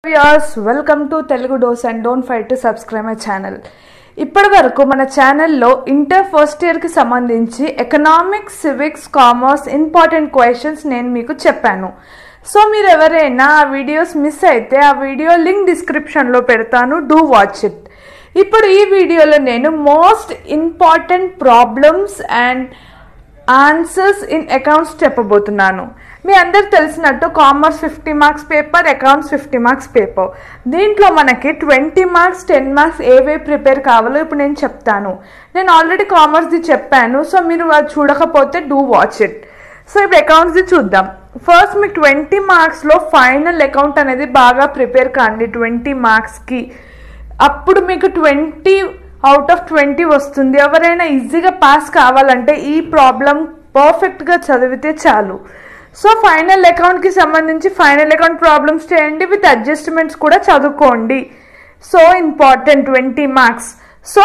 యర్స్ welcome to Telugu dose and don't fight to subscribe my channel ఇప్పటి వరకు మన ఛానల్లో ఇంటర్ ఫస్ట్ ఇయర్కి సంబంధించి economics civics commerce important questions నేను మీకు చెప్పాను సో మీరు ఎవరైనా ఆ వీడియోస్ మిస్ అయితే ఆ వీడియో లింక్ డిస్క్రిప్షన్లో పెడతాను డూ వాచ్ ఇట్ ఇప్పుడు ఈ వీడియోలో నేను most important problems and answers in accounts చెప్పబోతున్నాను మీ అందరికి తెలిసినట్టు commerce fifty marks paper accounts fifty marks paper దీంట్లో మనకి ట్వంటీ మార్క్స్ టెన్ మార్క్స్ ఏవే ప్రిపేర్ కావాలో ఇప్పుడు నేను చెప్తాను నేను ఆల్రెడీ కామర్స్ది చెప్పాను సో మీరు అది చూడకపోతే డూ వాచ్ ఇట్ సో ఇప్పుడు అకౌంట్స్ది చూద్దాం ఫస్ట్ మీకు ట్వంటీ మార్క్స్లో ఫైనల్ అకౌంట్ అనేది బాగా ప్రిపేర్ కాండి ట్వంటీ మార్క్స్కి అప్పుడు మీకు ట్వంటీ అవుట్ ఆఫ్ ట్వంటీ వస్తుంది ఎవరైనా ఈజీగా పాస్ కావాలంటే ఈ ప్రాబ్లం పర్ఫెక్ట్గా చదివితే చాలు సో ఫైనల్ అకౌంట్కి సంబంధించి ఫైనల్ అకౌంట్ ప్రాబ్లమ్స్ చేయండి విత్ అడ్జస్ట్మెంట్స్ కూడా చదువుకోండి so important twenty marks so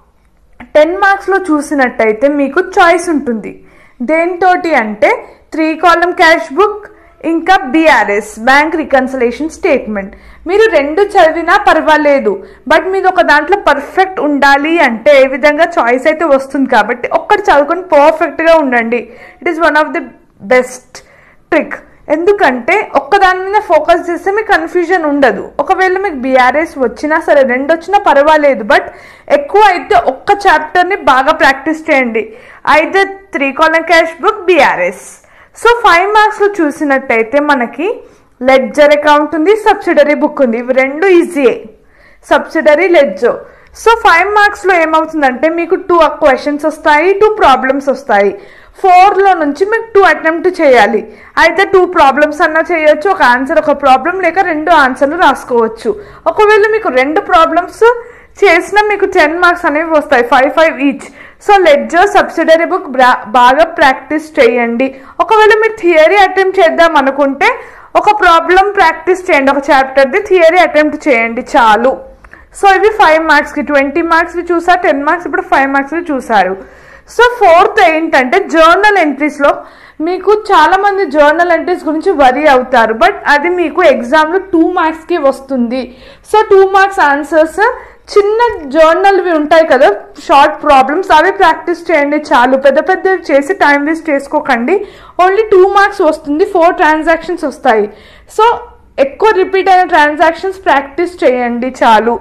ten మార్క్స్లో చూసినట్టయితే మీకు చాయిస్ ఉంటుంది దేనితోటి అంటే త్రీ కాలం క్యాష్ బుక్ ఇంకా బీఆర్ఎస్ బ్యాంక్ రికన్సలేషన్ స్టేట్మెంట్ మీరు రెండు చదివినా పర్వాలేదు బట్ మీరు ఒక దాంట్లో పర్ఫెక్ట్ ఉండాలి అంటే ఏ విధంగా చాయిస్ అయితే వస్తుంది కాబట్టి ఒక్కటి చదువుకొని పర్ఫెక్ట్గా ఉండండి it is one of the best trick ఎందుకంటే ఒక్క దాని మీద ఫోకస్ చేస్తే మీకు కన్ఫ్యూజన్ ఉండదు ఒకవేళ మీకు బీఆర్ఎస్ వచ్చినా సరే రెండు వచ్చినా పర్వాలేదు బట్ ఎక్కువ అయితే ఒక్క చాప్టర్ని బాగా ప్రాక్టీస్ చేయండి అయితే three column cash book BRS so five మార్క్స్లో చూసినట్టయితే మనకి లెడ్జర్ అకౌంట్ ఉంది సబ్సిడరీ బుక్ ఉంది ఇవి రెండు ఈజీయే సబ్సిడరీ లెడ్జర్ సో ఫైవ్ మార్క్స్లో ఏమవుతుందంటే మీకు టూ క్వశ్చన్స్ వస్తాయి టూ ప్రాబ్లమ్స్ వస్తాయి ఫోర్లో నుంచి మీకు టూ అటెంప్ట్ చేయాలి అయితే టూ ప్రాబ్లమ్స్ అన్నా చేయొచ్చు ఒక ఆన్సర్ ఒక ప్రాబ్లం లేక రెండు ఆన్సర్లు రాసుకోవచ్చు ఒకవేళ మీకు రెండు ప్రాబ్లమ్స్ చేసినా మీకు టెన్ మార్క్స్ అనేవి వస్తాయి five five each so ledger subsidiary book బాగా ప్రాక్టీస్ చేయండి ఒకవేళ మీరు థియరీ అటెంప్ట్ చేద్దాం అనుకుంటే ఒక ప్రాబ్లం ప్రాక్టీస్ చేయండి ఒక చాప్టర్ది థియరీ అటెంప్ట్ చేయండి చాలు సో ఇవి ఫైవ్ మార్క్స్కి ట్వంటీ మార్క్స్వి చూసారు టెన్ మార్క్స్ ఇప్పుడు ఫైవ్ మార్క్స్వి చూసారు సో ఫోర్త్ ఏంటంటే జర్నల్ ఎంట్రీస్లో మీకు చాలా మంది జర్నల్ ఎంట్రీస్ గురించి వరీ అవుతారు బట్ అది మీకు ఎగ్జామ్లో టూ మార్క్స్కి వస్తుంది సో టూ మార్క్స్ ఆన్సర్స్ చిన్న జర్నల్వి ఉంటాయి కదా షార్ట్ ప్రాబ్లమ్స్ అవి ప్రాక్టీస్ చేయండి చాలు పెద్ద పెద్దవి చేసి టైం వేస్ట్ చేసుకోకండి ఓన్లీ టూ మార్క్స్ వస్తుంది ఫోర్ ట్రాన్సాక్షన్స్ వస్తాయి సో ఎక్కువ రిపీట్ అయిన ట్రాన్సాక్షన్స్ ప్రాక్టీస్ చేయండి చాలు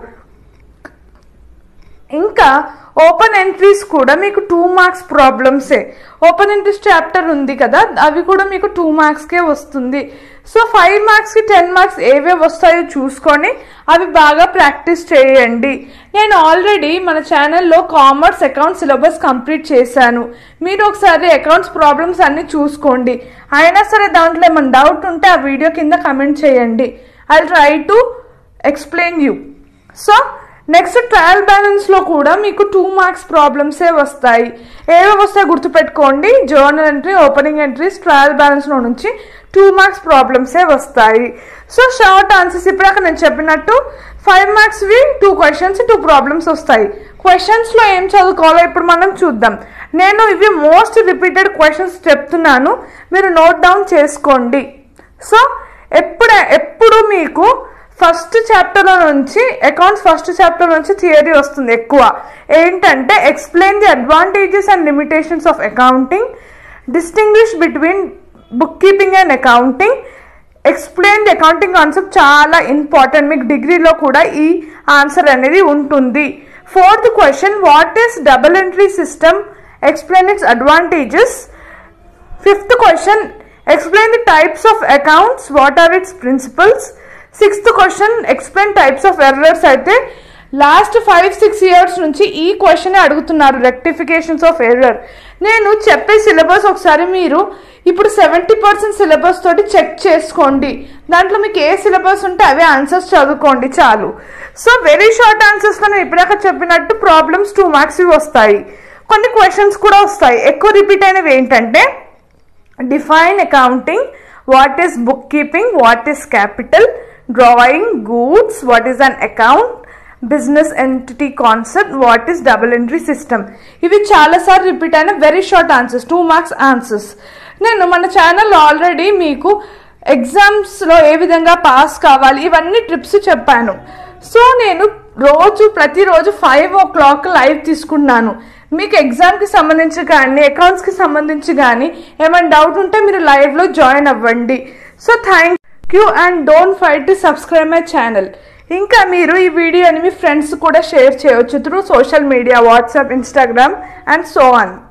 ఇంకా ఓపెన్ ఎంట్రీస్ కూడా మీకు టూ మార్క్స్ ప్రాబ్లమ్సే ఓపెన్ ఎంట్రీస్ చాప్టర్ ఉంది కదా అవి కూడా మీకు టూ మార్క్స్కే వస్తుంది సో ఫైవ్ మార్క్స్కి టెన్ మార్క్స్ ఏవే వస్తాయో చూసుకొని అవి బాగా ప్రాక్టీస్ చేయండి నేను ఆల్రెడీ మన ఛానల్లో కామర్స్ అకౌంట్ సిలబస్ కంప్లీట్ చేశాను మీరు ఒకసారి అకౌంట్స్ ప్రాబ్లమ్స్ అన్నీ చూసుకోండి అయినా సరే దాంట్లో ఏమైనా డౌట్ ఉంటే ఆ వీడియో కింద కమెంట్ చేయండి I try to explain you so next trial బ్యాలెన్స్లో కూడా మీకు టూ మార్క్స్ ప్రాబ్లమ్సే వస్తాయి ఏవే వస్తాయి గుర్తుపెట్టుకోండి journal entry opening entries trial బ్యాలెన్స్లో నుంచి టూ మార్క్స్ ప్రాబ్లమ్సే వస్తాయి సో షార్ట్ ఆన్సర్స్ ఇప్పుడాక నేను చెప్పినట్టు ఫైవ్ మార్క్స్వి టూ క్వశ్చన్స్ టూ ప్రాబ్లమ్స్ వస్తాయి క్వశ్చన్స్లో ఏం చదువుకోవాలో ఇప్పుడు మనం చూద్దాం నేను ఇవి మోస్ట్ రిపీటెడ్ క్వశ్చన్స్ చెప్తున్నాను మీరు నోట్ డౌన్ చేసుకోండి సో ఎప్పుడు ఎప్పుడు మీకు ఫస్ట్ చాప్టర్లో నుంచి అకౌంట్స్ ఫస్ట్ చాప్టర్ నుంచి థియరీ వస్తుంది ఎక్కువ ఏంటంటే explain the advantages and limitations of accounting distinguish between book keeping and accounting explain the accounting concept చాలా ఇంపార్టెంట్ మీకు డిగ్రీలో కూడా ఈ ఆన్సర్ అనేది ఉంటుంది fourth question what is double entry system explain its advantages fifth question explain the types of accounts what are its principles sixth question explain types of errors అయితే last five six years నుంచి ఈ question అడుగుతున్నారు rectifications of error నేను చెప్పే syllabus ఒకసారి మీరు ఇప్పుడు seventy percent syllabus తోటి చెక్ చేసుకోండి దాంట్లో మీకు ఏ సిలబస్ ఉంటే అవే ఆన్సర్స్ చదువుకోండి చాలు సో వెరీ షార్ట్ ఆన్సర్స్లో నేను ఇప్పటిదాకా చెప్పినట్టు ప్రాబ్లమ్స్ టూ మార్క్స్ వస్తాయి కొన్ని క్వశ్చన్స్ కూడా వస్తాయి ఎక్కువ రిపీట్ అయినవి ఏంటంటే define accounting what is book keeping what is capital drawing goods what is an account business entity concept what is double entry system ఇవి చాలాసార్లు రిపీట్ అయిన very short answers two marks answers నేను మన channel already మీకు ఎగ్జామ్స్లో ఏ విధంగా pass కావాలి ఇవన్నీ ట్రిప్స్ చెప్పాను సో నేను రోజు ప్రతిరోజు ఫైవ్ ఓ క్లాక్ లైవ్ తీసుకున్నాను మీకు ఎగ్జామ్కి సంబంధించి కానీ అకౌంట్స్కి సంబంధించి కానీ ఏమైనా డౌట్ ఉంటే మీరు లైవ్లో జాయిన్ అవ్వండి so thank you and don't fight to subscribe my channel ఇంకా మీరు ఈ వీడియోని మీ ఫ్రెండ్స్ కూడా షేర్ చేయవచ్చు through social media WhatsApp Instagram and so on